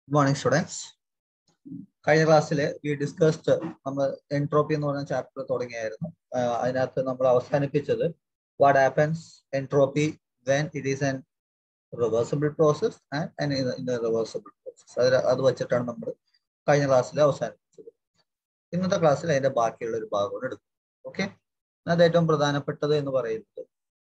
Good morning students കഴിഞ്ഞ ക്ലാസ്സിൽ we discussed നമ്മൾ എൻട്രോപ്പി എന്ന് പറഞ്ഞ ചാപ്റ്റർ തുടങ്ങിയായിരുന്നു ആഹ് അതിനകത്ത് നമ്മൾ അവസാനിപ്പിച്ചത് what happens entropy when it is an reversible process and in reversible process അത് അത് വെച്ചിട്ടാണ് നമ്മൾ കഴിഞ്ഞ ക്ലാസ്സിൽ അവസാനിപ്പിച്ചത് ഇന്നത്തെ ക്ലാസ്സിൽ അതിന്റെ ബാക്കിയുള്ള ഒരു ഭാഗം കൂടെ എടുക്കും ഓക്കെ അത് ഏറ്റവും പ്രധാനപ്പെട്ടത് എന്ന് പറയുന്നത്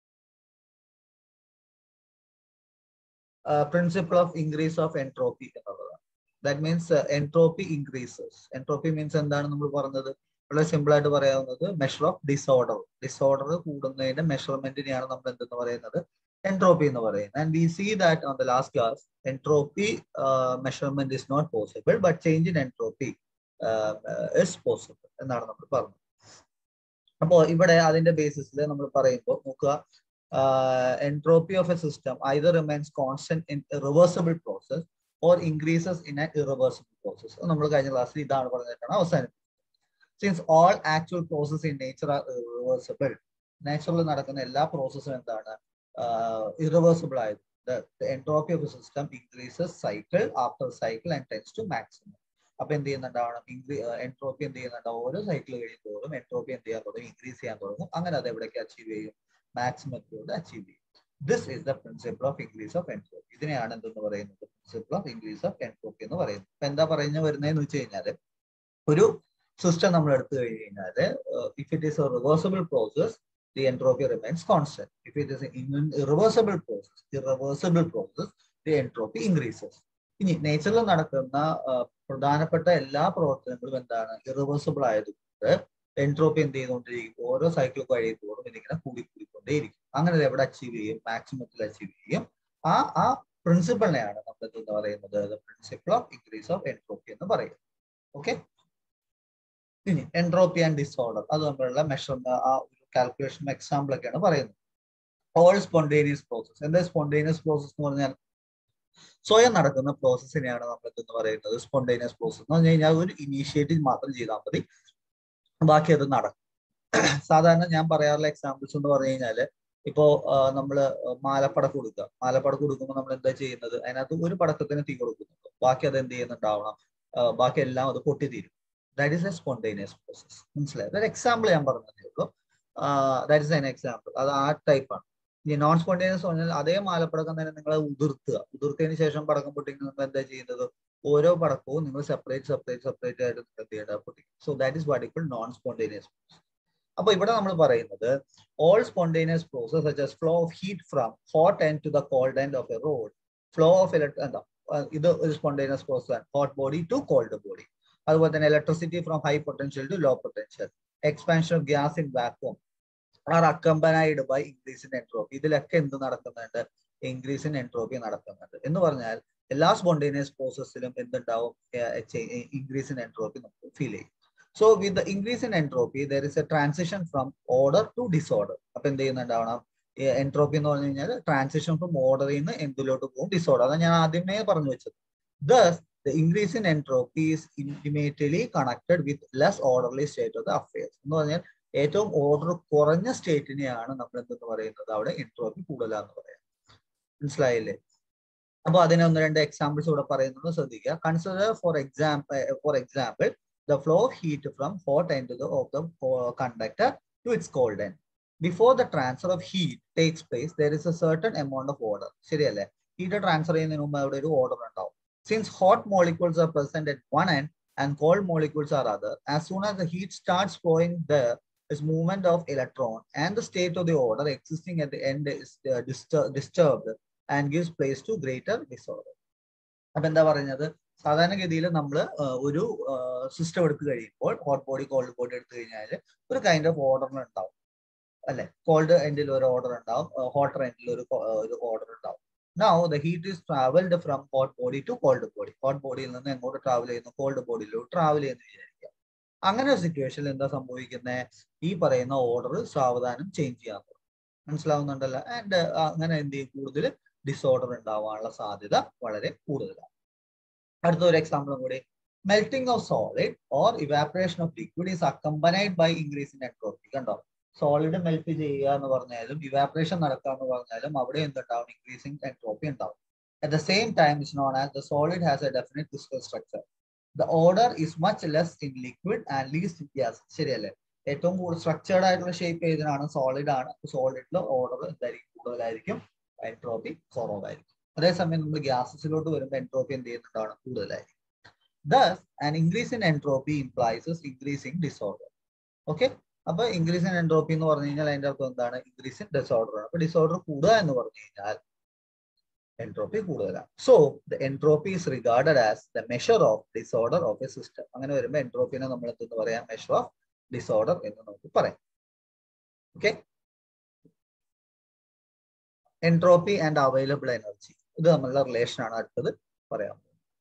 principle of increase of entropy എന്നുള്ളതാണ് that means entropy increases entropy means എന്താണ് നമ്മൾ പറഞ്ഞത് വളരെ സിമ്പിൾ ആയിട്ട് പറയാവുന്നത് മെഷർ ഓഫ് ഡിസോർഡർ ഡിസോർഡർ കൂടുന്നതിന്റെ മെഷർമെന്റിനെയാണ് നമ്മൾ എന്തെന്ന് പറയുന്നത് എൻട്രോപ്പി എന്ന് പറയുന്നത് and we see that on the last class entropy measurement is not possible but change in entropy is possible എന്നാണ് നമ്മൾ പറഞ്ഞത് അപ്പോൾ ഇവിടെ അതിന്റെ ബേസിസിൽ നമ്മൾ പറയുമ്പോൾ നോക്കുക entropy of a system either remains constant in a reversible process or increases in an irreversible process. നമ്മൾ കഴിഞ്ഞ ക്ലാസ്സിൽ ഇതാണ് പറഞ്ഞിട്ടാണ് അവസാനിപ്പിച്ചത് since all actual process in nature are irreversible നേച്ചറിൽ നടക്കുന്ന എല്ലാ പ്രോസസ്സും എന്താണ് ഇറിവേഴ്സിബിൾ ആയത് entropy of system increases cycle after cycle and tends to maximum അപ്പൊ എന്ത് ചെയ്യുന്നുണ്ടാവണം എൻട്രോപ്പി എന്ത് ചെയ്യുന്നുണ്ടാവും ഓരോ സൈക്കിൾ കഴിയുമ്പോഴും എൻട്രോപ്പി എന്ത് ചെയ്യാൻ തുടങ്ങും ഇൻക്രീസ് ചെയ്യാൻ തുടങ്ങും അങ്ങനെ അത് എവിടേക്ക് അച്ചീവ് ചെയ്യും മാക്സിമത്തിലൂടെ അച്ചീവ് ചെയ്യും this is the principle of increase of entropy ഇതിനെയാണ് എന്തെന്ന് പറയുന്നത് principle of increase of entropy എന്ന് പറയുന്നത് അപ്പൊ എന്താ പറഞ്ഞു വരുന്നതെന്ന് വെച്ച് കഴിഞ്ഞാല് ഒരു സിസ്റ്റം നമ്മൾ എടുത്തു കഴിഞ്ഞ് കഴിഞ്ഞാല് if it is a reversible process the entropy remains constant if it is irreversible process irreversible process the entropy increases ഇനി നേച്ചറിൽ നടക്കുന്ന പ്രധാനപ്പെട്ട എല്ലാ പ്രവർത്തനങ്ങളും എന്താണ് ഇറിവേഴ്സിബിൾ ആയതുകൊണ്ട് എൻട്രോപ്പി എന്ത് ചെയ്തുകൊണ്ടിരിക്കും ഓരോ സൈക്കിൾ കഴിയുമ്പോഴും ഇതിങ്ങനെ കൂടി കൂടിക്കൊണ്ടേയിരിക്കും അങ്ങനെ ഇത് എവിടെ അച്ചീവ് ചെയ്യും മാക്സിമത്തിൽ അച്ചീവ് ചെയ്യും ആ ആ പ്രിൻസിപ്പിളിനെയാണ് നമ്മൾ എന്താ പറയുന്നത് principle of increase of entropy എന്ന് പറയുന്നത് ഓക്കെ ഇനി എൻട്രോപ്പി ആൻഡ് ഡിസോർഡർ അത് തമ്മിലുള്ള മെഷർ ആ ഒരു കാൽക്കുലേഷൻ എക്സാമ്പിൾ ഒക്കെയാണ് പറയുന്നത് ഓൾ സ്പോണ്ടേനിയസ് പ്രോസസ് എന്താ സ്പോണ്ടേനിയസ് പ്രോസസ് എന്ന് പറഞ്ഞാൽ സ്വയം നടക്കുന്ന പ്രോസസ്സിനെയാണ് നമ്മൾ എന്തെന്ന് പറയുന്നത് സ്പോണ്ടേനിയസ് പ്രോസസ് എന്ന് പറഞ്ഞു കഴിഞ്ഞാൽ ഒരു ഇനീഷ്യേറ്റീവ് മാത്രം ചെയ്താൽ മതി ബാക്കി അത് നടക്കും സാധാരണ ഞാൻ പറയാറുള്ള എക്സാമ്പിൾസ് എന്ന് പറഞ്ഞു കഴിഞ്ഞാല് ഇപ്പോ നമ്മള് മാലപ്പടക്ക് കൊടുക്കുക മാലപ്പടക്ക് കൊടുക്കുമ്പോൾ നമ്മൾ എന്താ ചെയ്യുന്നത് അതിനകത്ത് ഒരു പടക്കത്തിന് തീ കൊടുക്കുന്നുണ്ട് ബാക്കി അത് എന്ത് ചെയ്യുന്നുണ്ടാവണം ബാക്കി എല്ലാം അത് പൊട്ടിത്തീരും that is a spontaneous process മനസ്സിലായത് ഒരു എക്സാമ്പിൾ ഞാൻ പറഞ്ഞതേ ഉള്ളൂ ദാറ്റ് ഇസ് എൻ എക്സാമ്പിൾ അത് ആ ടൈപ്പാണ് ഇനി നോൺ സ്പോണ്ടേനിയസ് പറഞ്ഞാൽ അതേ മാലപ്പടക്കം തന്നെ നിങ്ങൾ ഉതിർത്തുക ഉതിർത്തതിന് ശേഷം പടക്കം പൊട്ടിക്കുന്ന നിങ്ങൾ എന്താ ചെയ്യുന്നത് ഓരോ പടക്കവും നിങ്ങൾ സെപ്പറേറ്റ് സെപ്പറേറ്റ് സെപ്പറേറ്റ് ആയിട്ട് നിങ്ങൾ എന്ത് ചെയ്യേണ്ട പൊട്ടിക്കും so that is what equal non spontaneous അപ്പൊ ഇവിടെ നമ്മൾ പറയുന്നത് all spontaneous process such as flow of heat from hot end to the cold end of a rod flow of electro എന്താ ഇത് ഒരു സ്പോണ്ടേനിയസ് പ്രോസസ് ആണ് hot body to cold body അതുപോലെ തന്നെ electricity from high potential to low potential expansion of gas in vacuum are accompanied by increase in entropy ഇതിലൊക്കെ എന്ത് നടക്കുന്നുണ്ട് increase in entropy നടക്കുന്നുണ്ട് എന്ന് പറഞ്ഞാൽ എല്ലാ സ്പോണ്ടേനിയസ് പ്രോസസ്സിലും എന്തുണ്ടാവും ഇൻക്രീസ് ഇൻ എൻട്രോപ്പി നമുക്ക് ഫീൽ ചെയ്യും so with the increase in entropy there is a transition from order to disorder അപ്പൊ എന്ത് ചെയ്യുന്നുണ്ടാവണം എൻട്രോപ്പി എന്ന് പറഞ്ഞു കഴിഞ്ഞാൽ ട്രാൻസിഷൻ ഫ്രം ഓർഡറിൽ നിന്ന് എന്തിലോട്ട് പോകും ഡിസോർഡർ അതാണ് ഞാൻ ആദ്യമേ പറഞ്ഞു വെച്ചത് thus the increase in entropy is intimately connected with less orderly state of the affairs എന്ന് പറഞ്ഞാൽ ഏറ്റവും ഓർഡർ കുറഞ്ഞ സ്റ്റേറ്റിനെയാണ് നമ്മൾ എന്തെന്ന് പറയുന്നത് അവിടെ എൻട്രോപ്പി കൂടുതലാന്ന് പറയാം മനസ്സിലായില്ലേ അപ്പൊ അതിന് ഒന്ന് രണ്ട് എക്സാമ്പിൾസ് ഇവിടെ പറയുന്നത് ശ്രദ്ധിക്കുക consider for example for example the flow of heat from hot end of the conductor to its cold end before the transfer of heat takes place there is a certain amount of order ശരിയല്ലേ heat transfer ചെയ്യുന്നതിന് മുമ്പ് അവിടെ ഒരു order ഉണ്ടാവും since hot molecules are present at one end and cold molecules are other. As soon as the heat starts flowing there, is movement of electron and the state of the order existing at the end is uh, distur disturbed and gives place to greater disorder. അപ്പൊ എന്താ പറയുന്നത് സാധാരണഗതിയിൽ നമ്മൾ ഒരു system എടുത്തു കഴിയുമ്പോൾ hot body called body എടുത്തു കഴിഞ്ഞാൽ ഒരു കൈൻഡ് ഓഫ് ഓർഡർ ഉണ്ടാവും അല്ലെ കോൾഡ് എൻഡിൽ ഒരു ഓർഡർ ഉണ്ടാവും ഹോട്ടർ എൻഡിൽ ഒരു ഒരു ഓർഡർ ഉണ്ടാവും now the heat is travelled from hot body to cold body hot ബോഡിയിൽ നിന്ന് എങ്ങോട്ട് ട്രാവൽ ചെയ്യുന്നു കോൾഡ് ബോഡിയിലോട്ട് ട്രാവൽ ചെയ്യുന്നു വിചാരിക്കുക അങ്ങനെ ഒരു സിറ്റുവേഷനിൽ എന്താ സംഭവിക്കുന്നത് ഈ പറയുന്ന ഓർഡർ സാവധാനം ചേഞ്ച് ചെയ്യാൻ തുടങ്ങും മനസ്സിലാവുന്നുണ്ടല്ലോ ആൻഡ് അങ്ങനെ എന്ത് ചെയ്യും കൂടുതൽ ഡിസോർഡർ ഉണ്ടാവാനുള്ള സാധ്യത വളരെ കൂടുതലാണ് അടുത്ത ഒരു എക്സാമ്പിൾ കൂടി melting of solid or evaporation of liquid is accompanied by increase in entropy കണ്ടോ സോളിഡ് മെൽറ്റ് ചെയ്യുക എന്ന് പറഞ്ഞാലും ഇവാപറേഷൻ നടക്കുക എന്ന് പറഞ്ഞാലും അവിടെ എന്തുണ്ടാവും ഇൻക്രീസിങ് എൻട്രോപ്പി ഉണ്ടാവും At the same time, it's known as the solid has a definite physical structure. The order is much less in liquid and least in gas. ശരിയല്ലേ ഏറ്റവും കൂടുതൽ സ്ട്രക്ചേർഡ് ആയിട്ടുള്ള ഷേപ്പ് ഏതിനാണ് സോളിഡ് ആണ് സോളിഡിലെ ഓർഡർ എന്തായിരിക്കും കൂടുതലായിരിക്കും entropy കുറവായിരിക്കും അതേസമയം നമ്മൾ ഗ്യാസസിലോട്ട് വരുമ്പോൾ എൻട്രോപ്പി എന്ത് ചെയ്യുന്നുണ്ടാണ് കൂടുതലായിരിക്കും Thus, an increase in entropy implies increasing disorder. Okay? അപ്പൊ ഇൻക്രീസ് ഇൻ എൻട്രോപ്പി എന്ന് പറഞ്ഞു കഴിഞ്ഞാൽ അതിന്റെ അർത്ഥം എന്താണ് ഇൻക്രീസ് ഇൻ ഡിസോർഡർ ആണ് അപ്പൊ ഡിസോർഡർ കൂടുക എന്ന് പറഞ്ഞു കഴിഞ്ഞാൽ എൻട്രോപ്പി കൂടുതലാണ് so the entropy is regarded as the measure of disorder of a system അങ്ങനെ വരുമ്പോൾ എൻട്രോപ്പിനെ നമ്മൾ എന്തെന്ന് പറയാം മെഷർ ഓഫ് ഡിസോർഡർ എന്ന് നമുക്ക് പറയാം okay entropy and available energy ഇത് തമ്മിലുള്ള റിലേഷൻ ആണ് അടുത്തത് പറയാം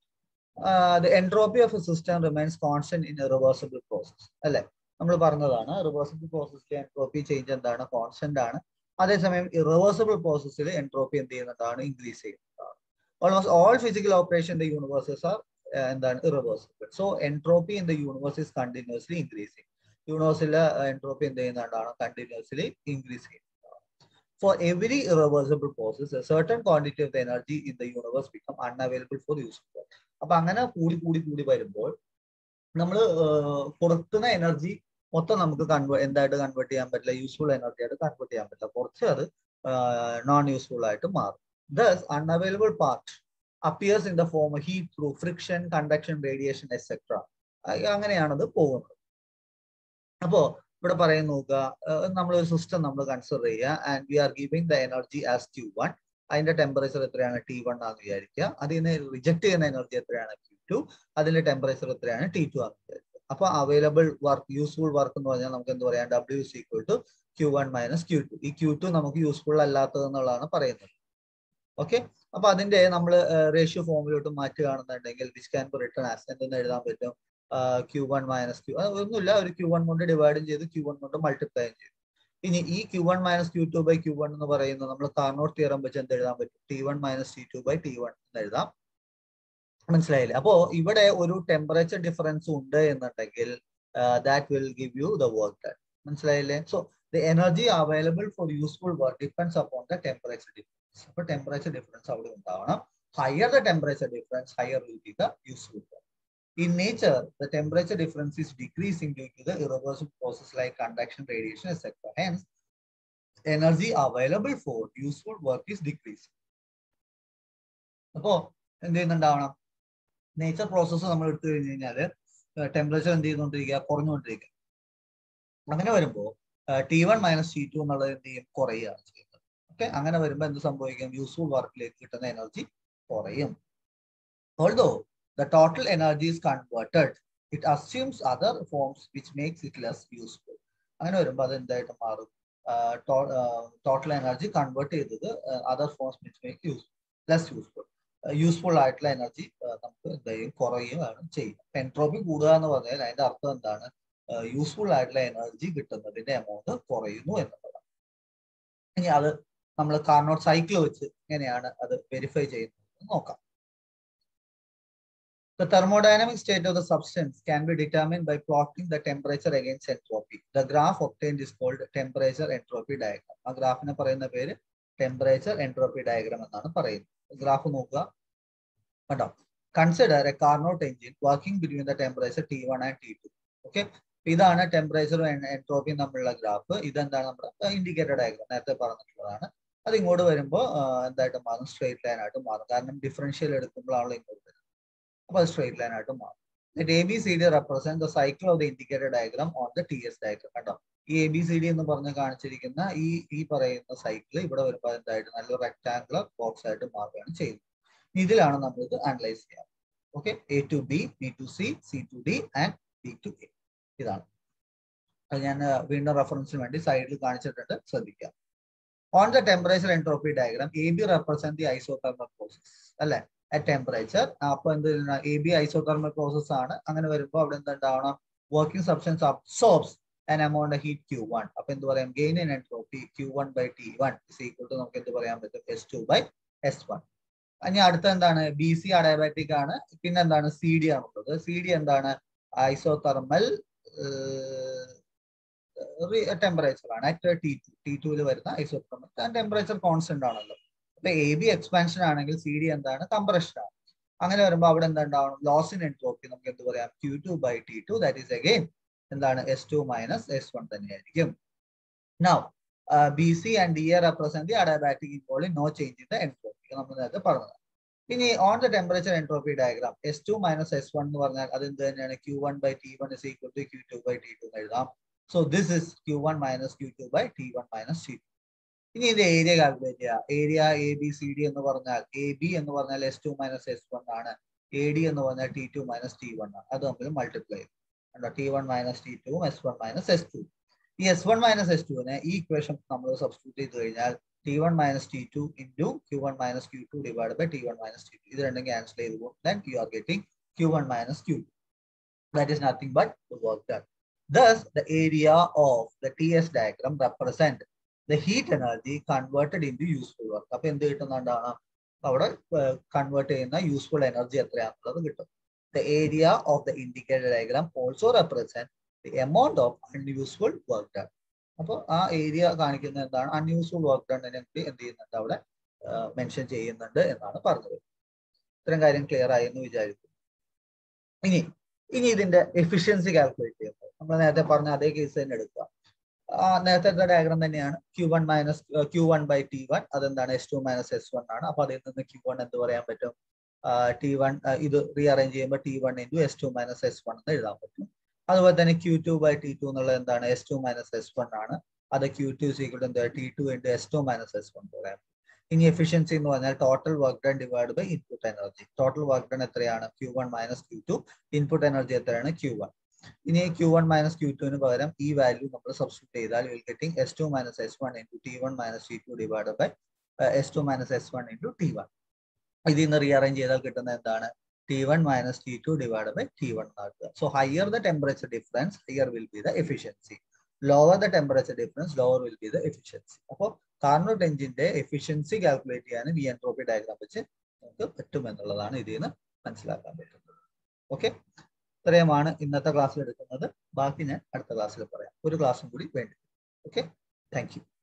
the entropy of a system remains constant in reversible process അല്ലെ നമ്മൾ പറഞ്ഞതാണ് റിവേഴ്സിബിൾ പ്രോസസ്സിൽ എൻട്രോപ്പി ചേഞ്ച് എന്താണ് കോൺസ്റ്റന്റ് ആണ് അതേസമയം ഇറിവേഴ്സിബിൾ പ്രോസസ്സിൽ എൻട്രോപ്പി എന്ത് ചെയ്യുന്നതാണ് ഇൻക്രീസ് ചെയ്യുന്നതാണ് almost all physical operation the universes are എന്താണ് irreversible so entropy in the universe is continuously increasing യൂണിവേഴ്സിലെ എൻട്രോപ്പി എന്ത് ചെയ്യുന്നതാണ് കണ്ടിന്യൂസ്ലി ഇൻക്രീസ് ചെയ്യുന്നതാണ് For every irreversible process, a certain quantity of the energy in the universe become unavailable for useful. അപ്പൊ അങ്ങനെ കൂടി കൂടി കൂടി വരുമ്പോൾ നമ്മൾ പുറത്തുന്ന എനർജി മൊത്തം നമുക്ക് കൺവേ എന്തായിട്ട് കൺവേർട്ട് ചെയ്യാൻ പറ്റില്ല യൂസ്ഫുൾ എനർജി ആയിട്ട് കൺവേർട്ട് ചെയ്യാൻ പറ്റില്ല കുറച്ച് അത് നോൺ യൂസ്ഫുൾ ആയിട്ട് മാറും thus unavailable part appears in the form heat through friction conduction radiation etcetera അങ്ങനെയാണത് പോകുന്നത് അപ്പോ ഇവിടെ പറയാൻ നോക്കുക നമ്മൾ ഒരു സിസ്റ്റം നമ്മൾ കൺസിഡർ ചെയ്യുക and we are giving the energy as Q one അതിന്റെ ടെമ്പറേച്ചർ എത്രയാണ് ടി വൺ ആണെന്ന് വിചാരിക്കുക അതിന് റിജക്ട് ചെയ്യുന്ന എനർജി എത്രയാണ് ക്യൂ ടു അതിന്റെ ടെമ്പറേച്ചർ എത്രയാണ് ടി ടു ആണെന്ന് വിചാരിക്കുക അപ്പൊ അവൈലബിൾ വർക്ക് യൂസ്ഫുൾ വർക്ക് എന്ന് പറഞ്ഞാൽ നമുക്ക് എന്ത് പറയാം W is equal to Q one minus Q two ഈ ക്യൂ ടു നമുക്ക് യൂസ്ഫുൾ അല്ലാത്തത് എന്നുള്ളതാണ് പറയുന്നത് ഓക്കെ അപ്പൊ അതിന്റെ നമ്മൾ റേഷ്യോ ഫോമിലോട്ട് മാറ്റുകയാണെന്നുണ്ടെങ്കിൽ which can be written as എന്തെന്ന് എഴുതാൻ പറ്റും ക്യൂ വൺ മൈനസ് ക്യൂ ഒന്നുമില്ല ഒരു ക്യൂ വൺ കൊണ്ട് ഡിവൈഡും ചെയ്ത് ക്യൂ വൺ കൊണ്ട് മൾട്ടിപ്ലൈയും ചെയ്തു ഇനി ഈ Q one minus Q two by Q one എന്ന് പറയുന്നത് നമ്മൾ കാർണോട്ട് തിയറം വെച്ച് എന്ത് എഴുതാൻ പറ്റും T one minus T two by T one എന്ന് എഴുതാം മനസ്സിലായില്ലേ അപ്പോ ഇവിടെ ഒരു ടെമ്പറേച്ചർ ഡിഫറൻസ് ഉണ്ട് എന്നുണ്ടെങ്കിൽ that will give you the work done മനസ്സിലായില്ലേ so the energy available for useful work depends upon the temperature difference അപ്പൊ ടെമ്പറേച്ചർ ഡിഫറൻസ് അവിടെ ഉണ്ടാവണം higher the temperature difference higher will be the useful work In nature, the temperature difference is decreasing due to the irreversible process like conduction, radiation, etc. Hence, energy available for useful work is decreasing. അപ്പോ എന്ത് ചെയ്യുന്നുണ്ടാവണം nature process നമ്മൾ എടുത്തു കഴിഞ്ഞു കഴിഞ്ഞാല് temperature എന്ത് ചെയ്തുകൊണ്ടിരിക്കുക കുറഞ്ഞുകൊണ്ടിരിക്കുക അങ്ങനെ വരുമ്പോൾ T one minus T two എന്നുള്ളത് എന്ത് ചെയ്യും കുറയുകയാണ് ചെയ്യുന്നത് ഓക്കെ അങ്ങനെ വരുമ്പോൾ എന്ത് സംഭവിക്കും യൂസ്ഫുൾ വർക്കിലേക്ക് കിട്ടുന്ന എനർജി കുറയും although the total energy is converted, it assumes other forms which makes it less useful. അങ്ങനെ വരുമ്പോൾ അത് എന്തായിട്ട് മാറും ടോട്ടൽ എനർജി കൺവേർട്ട് ചെയ്തത് other forms which make use less useful useful ആയിട്ടുള്ള എനർജി നമുക്ക് എന്തായും കുറയുകയാണ് ചെയ്യുന്നത് എൻട്രോപ്പി കൂടുക എന്ന് പറഞ്ഞാൽ അതിന്റെ അർത്ഥം എന്താണ് യൂസ്ഫുൾ ആയിട്ടുള്ള എനർജി കിട്ടുന്നതിന്റെ എമൗണ്ട് കുറയുന്നു എന്നുള്ളതാണ് ഇനി അത് നമ്മൾ കാർണോട്ട് സൈക്കിൾ വെച്ച് എങ്ങനെയാണ് അത് വെരിഫൈ ചെയ്യുന്നത് നോക്കാം The thermodynamic state of the substance can be determined by plotting the temperature against entropy. The graph obtained is called temperature entropy diagram. ആ ഗ്രാഫിനെ പറയുന്ന പേര് ടെമ്പറേച്ചർ എൻട്രോപ്പി ഡയഗ്രാം എന്നാണ് പറയുന്നത് ഗ്രാഫ് നോക്കുക കണ്ടോ consider a Carnot engine working between the temperature T one and T two okay ഇതാണ് ടെമ്പറേച്ചറും എൻട്രോപ്പിയും തമ്മിലുള്ള ഗ്രാഫ് ഇതെന്താണ് നമ്മുടെ ഇൻഡിക്കേറ്റർ ഡയഗ്രാം നേരത്തെ പറഞ്ഞിട്ടുള്ളതാണ് അത് ഇങ്ങോട്ട് വരുമ്പോൾ എന്തായിട്ട് മാറും സ്ട്രേറ്റ് ലൈൻ ആയിട്ട് മാറും കാരണം ഡിഫറൻഷ്യൽ എടുക്കുമ്പോഴാണല്ലോ ഇങ്ങോട്ട് വരുന്നത് അപ്പോൾ അത് സ്ട്രേറ്റ് ലൈൻ ആയിട്ട് മാറും എന്നിട്ട് A B C D represent the cycle of the indicator diagram on the T S diagram കണ്ടോ ഈ എ ബി സി ഡി എന്ന് പറഞ്ഞ് കാണിച്ചിരിക്കുന്ന ഈ ഈ പറയുന്ന സൈക്കിൾ ഇവിടെ വരുമ്പോൾ എന്തായിട്ട് നല്ല റെക്ടാംഗുലർ ബോക്സ് ആയിട്ട് മാറുകയാണ് ചെയ്യുന്നത് ഇതിലാണ് നമ്മൾ ഇത് അനലൈസ് ചെയ്യാം okay A to B B to C C to D and D to A ഇതാണ് അത് ഞാൻ വീണ്ടും റെഫറൻസിന് വേണ്ടി സൈഡിൽ കാണിച്ചിട്ടുണ്ട് ശ്രദ്ധിക്കാം on the temperature entropy diagram A B represent the isothermal process അല്ലെ അറ്റ് ടെമ്പറേച്ചർ അപ്പൊ എന്ത് എ ബി ഐസോതെർമൽ പ്രോസസ് ആണ് അങ്ങനെ വരുമ്പോൾ അവിടെ എന്തുണ്ടാവണം working substance absorbs an amount heat Q one അപ്പൊ എന്ത് പറയാം gain in entropy Q one by T one is equal to നമുക്ക് എന്ത് പറയാൻ പറ്റും S two by S one ഇനി അടുത്ത എന്താണ് ബി സി അഡയബാറ്റിക് ആണ് പിന്നെ എന്താണ് സി ഡി ആണുള്ളത് സി ഡി എന്താണ് ഐസോതെർമൽ ടെമ്പറേച്ചർ ആണ് അറ്റ് ടി ടു ടി ടുവിൽ വരുന്ന ഐസോതെർമൽ ടെമ്പറേച്ചർ കോൺസ്റ്റന്റ് ആണല്ലോ അപ്പൊ എ ബി എക്സ്പാൻഷൻ ആണെങ്കിൽ സി ഡി എന്താണ് കംപ്രഷൻ ആണ് അങ്ങനെ വരുമ്പോൾ അവിടെ എന്താ ഉണ്ടാവണം ലോസ് ഇൻ എൻട്രോപ്പി നമുക്ക് എന്ത് പറയാം Q two by T two that is again എന്താണ് S two minus S one തന്നെയായിരിക്കും now B C and D A represent the adiabatic involve no change in the entropy നമ്മൾ നേരത്തെ പറഞ്ഞത് ഇനി on the temperature entropy diagram S two minus S one എന്ന് പറഞ്ഞാൽ അത് എന്ത് തന്നെയാണ് Q one by T one is equal to Q two by T two എന്ന് എഴുതാം so this is Q one minus Q two by T one minus T two ഇനി ഇതിന്റെ area calculate ചെയ്യുക area A B C D എന്ന് പറഞ്ഞാൽ A B എന്ന് പറഞ്ഞാൽ S two minus S one ആണ് എ ഡി എന്ന് പറഞ്ഞാൽ T two minus T one ആണ് അത് തമ്മിൽ മൾട്ടിപ്ലൈ ചെയ്യും കണ്ടോ T one minus T two S one minus S two ഈ എസ് വൺ മൈനസ് എസ് ടുവിനെ ഈ ഇക്വേഷൻ നമ്മൾ സബ്സ്റ്റിറ്റ്യൂട്ട് ചെയ്ത് കഴിഞ്ഞാൽ T one minus T two into Q one minus Q two divide by T one minus T two ഇത് രണ്ടും cancel ചെയ്ത് പോകും then you are getting Q one minus Q two that is nothing but the work done Thus, the area of the TS diagram represent the heat energy converted into useful work. അപ്പൊ എന്ത് കിട്ടുന്നുണ്ടാണ് അവിടെ convert ചെയ്യുന്ന useful energy എത്രയാണെന്നുള്ളത് കിട്ടും the area of the indicator diagram also represent the amount of unuseful work done അപ്പോൾ ആ area കാണിക്കുന്ന എന്താണ് അൺയൂസ്ഫുൾ വർക്ക് ഡണ്ണിനെ കൂടി എന്ത് ചെയ്യുന്നുണ്ട് അവിടെ മെൻഷൻ ചെയ്യുന്നുണ്ട് എന്നാണ് പറഞ്ഞത് ഇത്തരം കാര്യം ക്ലിയർ ആയി എന്ന് വിചാരിക്കുന്നു ഇനി ഇനി ഇതിന്റെ എഫിഷ്യൻസി കാൽക്കുലേറ്റ് ചെയ്യുന്നത് നമ്മൾ നേരത്തെ പറഞ്ഞ അതേ കേസ് തന്നെ എടുക്കുക നേരത്തെ ഡയഗ്രാം തന്നെയാണ് Q one minus Q one by T one അതെന്താണ് S two minus S one ആണ് അപ്പൊ അതിൽ നിന്ന് ക്യൂ വൺ എന്ത് പറയാൻ പറ്റും ടി വൺ ഇത് റീഅറേഞ്ച് ചെയ്യുമ്പോൾ T one into S two minus S one എന്ന് എഴുതാൻ പറ്റും അതുപോലെ തന്നെ Q two by T two എന്നുള്ളത് എന്താണ് S two minus S one ആണ് അത് ക്യൂ ടു സീക്വൽ എന്താ T two into S two minus S one പറയാം ഇനി എഫിഷ്യൻസി എന്ന് പറഞ്ഞാൽ total work done divide by input energy total work done എത്രയാണ് Q one minus Q two input energy എത്രയാണ് Q one ഇനി Q one minus Q ടുവിന് പകരം ഈ വാല്യൂ നമ്മൾ സബ്സ്റ്റിറ്റ്യൂട്ട് ചെയ്താൽ will getting S two minus S one into T one minus T two divide by S two minus S one into T one ഇതിൽ നിന്ന് rearrange ചെയ്താൽ കിട്ടുന്ന എന്താണ് T one minus T two divide by T one എന്നാക്കുക so higher the temperature difference higher will be the efficiency lower the temperature difference lower will be the efficiency അപ്പോൾ Carnot എഞ്ചിന്റെ efficiency calculate ചെയ്യാൻ we entropy diagram വെച്ച് നമുക്ക് പറ്റും എന്നുള്ളതാണ് ഇതിൽ നിന്ന് മനസ്സിലാക്കാൻ പറ്റുന്നത് ഓക്കെ ഇത്രയുമാണ് ഇന്നത്തെ ക്ലാസ്സിൽ എടുക്കുന്നത് ബാക്കി ഞാൻ അടുത്ത ക്ലാസ്സിൽ പറയാം ഒരു ക്ലാസ്സും കൂടി വേണ്ടി ഓക്കെ താങ്ക് യു